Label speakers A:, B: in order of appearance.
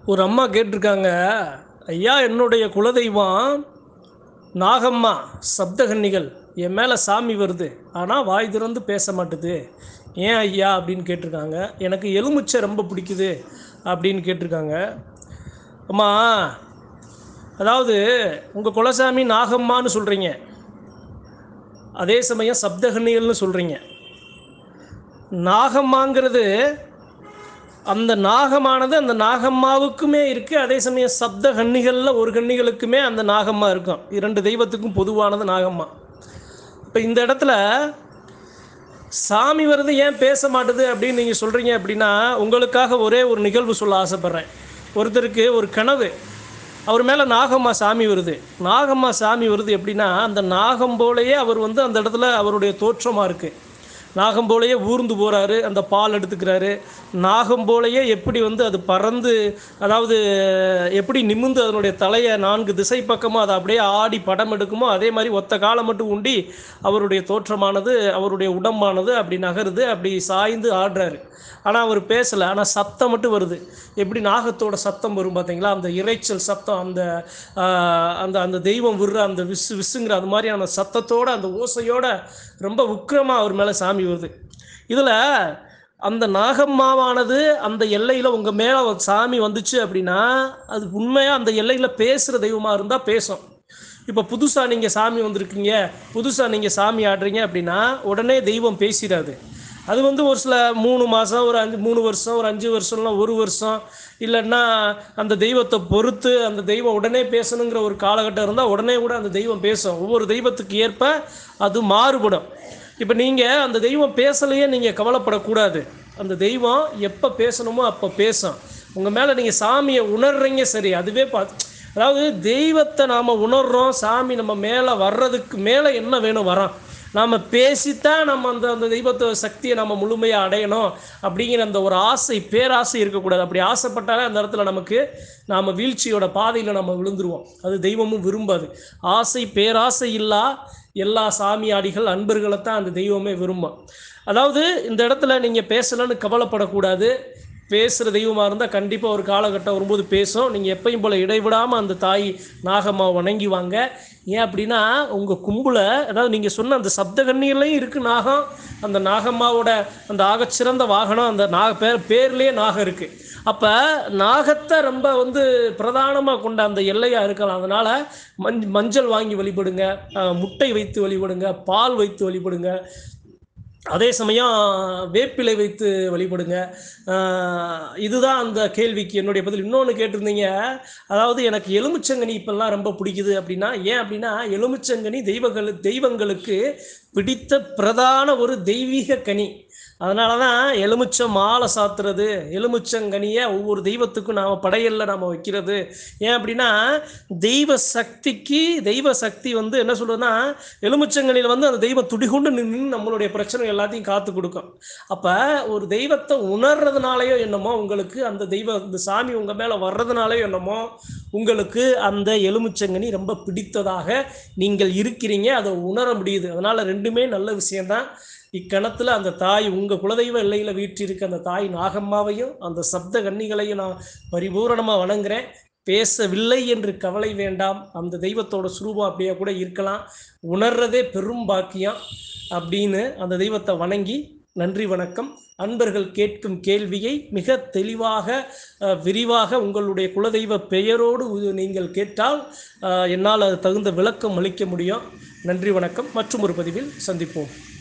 A: ஒரு அம்மா கேட்டிருக்காங்க ஐயா என்னுடைய குலதெய்வம் நாகம்மா சப்தகன்னிகள் என் மேலே சாமி வருது ஆனால் வாய் திறந்து பேச மாட்டுது ஏன் ஐயா அப்படின்னு கேட்டிருக்காங்க எனக்கு எலுமிச்சை ரொம்ப பிடிக்குது அப்படின்னு கேட்டிருக்காங்க அம்மா அதாவது உங்கள் குலசாமி நாகம்மான்னு சொல்கிறீங்க அதே சமயம் சப்தகன்னிகள்னு சொல்கிறீங்க நாகம்மாங்கிறது அந்த நாகமானது அந்த நாகம்மாவுக்குமே இருக்குது அதே சமயம் சப்த கன்னிகளில் ஒரு கன்னிகளுக்குமே அந்த நாகம்மா இருக்கும் இரண்டு தெய்வத்துக்கும் பொதுவானது நாகம்மா இப்போ இந்த இடத்துல சாமி வருது ஏன் பேச மாட்டுது அப்படின்னு நீங்கள் சொல்கிறீங்க அப்படின்னா உங்களுக்காக ஒரே ஒரு நிகழ்வு சொல்ல ஆசைப்பட்றேன் ஒருத்தருக்கு ஒரு கனவு அவர் மேலே நாகம்மா சாமி வருது நாகம்மா சாமி வருது எப்படின்னா அந்த நாகம் போலயே அவர் வந்து அந்த இடத்துல அவருடைய தோற்றமாக இருக்குது நாகம் போலயே ஊர்ந்து போகிறாரு அந்த பால் எடுத்துக்கிறாரு நாகம் போலயே எப்படி வந்து அது பறந்து அதாவது எப்படி நிமிர்ந்து அதனுடைய தலையை நான்கு திசை பக்கமாக அதை அப்படியே ஆடி படம் எடுக்குமோ அதே மாதிரி ஒத்த காலம் மட்டும் உண்டி அவருடைய தோற்றமானது அவருடைய உடம்பானது அப்படி நகருது அப்படி சாய்ந்து ஆடுறாரு ஆனால் அவர் பேசலை ஆனால் சத்தம் மட்டும் வருது எப்படி நாகத்தோட சத்தம் வரும் பார்த்தீங்களா அந்த இரைச்சல் சத்தம் அந்த ஆஹ், அந்த அந்த தெய்வம் விடுற அந்த விசு விசுங்கிற அது மாதிரியான சத்தத்தோட அந்த ஓசையோட ரொம்ப உக்கிரமாக அவர் மேலே சாமி வருது இதில் அந்த நாகம்மாவானது அந்த எல்லையில் உங்கள் மேலே சாமி வந்துச்சு அப்படின்னா அது உண்மையாக அந்த எல்லையில் பேசுகிற தெய்வமாக இருந்தால் பேசும் இப்போ புதுசாக நீங்கள் சாமி வந்திருக்கீங்க புதுசாக நீங்கள் சாமி ஆடுறீங்க அப்படின்னா உடனே தெய்வம் பேசிடாது அது வந்து ஒரு சில மூணு மாதம் ஒரு அஞ்சு மூணு வருஷம் ஒரு அஞ்சு வருஷம்லாம் ஒரு வருஷம் இல்லைன்னா அந்த தெய்வத்தை பொறுத்து அந்த தெய்வம் உடனே பேசணுங்கிற ஒரு காலகட்டம் இருந்தால் உடனே கூட அந்த தெய்வம் பேசும் ஒவ்வொரு தெய்வத்துக்கு ஏற்ப அது மாறுபடும் இப்போ நீங்கள் அந்த தெய்வம் பேசலையே நீங்கள் கவலைப்படக்கூடாது அந்த தெய்வம் எப்போ பேசணுமோ அப்போ பேசும் உங்கள் மேலே நீங்கள் சாமியை உணர்றீங்க சரி அதுவே பார்த்து அதாவது தெய்வத்தை நாம் உணர்றோம் சாமி நம்ம மேலே வர்றதுக்கு மேலே என்ன வேணும் வரோம் நாம் பேசித்தான் நம்ம அந்த அந்த தெய்வத்தை சக்தியை நம்ம முழுமையாக அடையணும் அப்படிங்கிற அந்த ஒரு ஆசை பேராசை இருக்கக்கூடாது அப்படி ஆசைப்பட்டாலே அந்த இடத்துல நமக்கு நாம் வீழ்ச்சியோட பாதையில் நம்ம விழுந்துருவோம் அது தெய்வமும் விரும்பாது ஆசை பேராசை இல்லா எல்லா சாமியாடிகள் அன்பர்களை தான் அந்த தெய்வமே விரும்பும் அதாவது இந்த இடத்துல நீங்கள் பேசலன்னு கவலைப்படக்கூடாது பேசுகிற தெய்வமாக இருந்தால் கண்டிப்பாக ஒரு காலகட்டம் வரும்போது பேசும் நீங்கள் எப்பயும் போல் இடைவிடாமல் அந்த தாய் நாகம்மாவை வணங்கி வாங்க ஏன் அப்படின்னா உங்கள் கும்பல அதாவது நீங்கள் சொன்ன அந்த சப்த கண்ணிகளையும் இருக்குது நாகம் அந்த நாகம்மாவோட அந்த ஆகச்சிறந்த வாகனம் அந்த நாக பேர் பேர்லேயே நாகம் இருக்குது அப்போ நாகத்தை ரொம்ப வந்து பிரதானமாக கொண்ட அந்த எல்லையாக இருக்கலாம் அதனால் மஞ் மஞ்சள் வாங்கி வழிபடுங்க அஹ், முட்டை வைத்து வழிபடுங்க பால் வைத்து வழிபடுங்க அதே சமயம் வேப்பிலை வைத்து வழிபடுங்க ஆஹ் இதுதான் அந்த கேள்விக்கு என்னுடைய பதில் இன்னொன்று கேட்டிருந்தீங்க அதாவது எனக்கு எலுமிச்சங்கனி இப்பெல்லாம் ரொம்ப பிடிக்குது அப்படின்னா ஏன் அப்படின்னா எலுமிச்சங்கனி தெய்வங்கள் தெய்வங்களுக்கு பிடித்த பிரதான ஒரு தெய்வீக கனி அதனால தான் எலுமிச்சம் மாலை சாத்துறது எலுமிச்சங்கனியை ஒவ்வொரு தெய்வத்துக்கும் நாம் படையலில் நாம் வைக்கிறது ஏன் அப்படின்னா தெய்வ சக்திக்கு தெய்வ சக்தி வந்து என்ன சொல்றதுன்னா எலுமிச்சங்கனியில் வந்து அந்த தெய்வம் துடிகொண்டு நின்று நம்மளுடைய பிரச்சனை எல்லாத்தையும் காத்து கொடுக்கும் அப்போ ஒரு தெய்வத்தை உணர்றதுனாலயோ என்னமோ உங்களுக்கு அந்த தெய்வ இந்த சாமி உங்கள் மேலே வர்றதுனாலயோ என்னமோ உங்களுக்கு அந்த எலுமிச்சங்கனி ரொம்ப பிடித்ததாக நீங்கள் இருக்கிறீங்க அதை உணர முடியுது அதனால் ரெண்டுமே நல்ல விஷயம்தான் இக்கணத்தில் அந்த தாய் உங்கள் குலதெய்வ எல்லையில் வீற்றிருக்க அந்த தாய் நாகம்மாவையும் அந்த சப்த கன்னிகளையும் நான் பரிபூரணமாக வணங்குறேன் பேசவில்லை என்று கவலை வேண்டாம் அந்த தெய்வத்தோட சுரூபம் அப்படியே கூட இருக்கலாம் உணர்றதே பெரும் பாக்கியம் அப்படின்னு அந்த தெய்வத்தை வணங்கி நன்றி வணக்கம் அன்பர்கள் கேட்கும் கேள்வியை மிக தெளிவாக அஹ், விரிவாக உங்களுடைய குலதெய்வ பெயரோடு உ- நீங்கள் கேட்டால் அஹ், என்னால் அது தகுந்த விளக்கம் அளிக்க முடியும் நன்றி வணக்கம் மற்றும் ஒரு பதிவில் சந்திப்போம்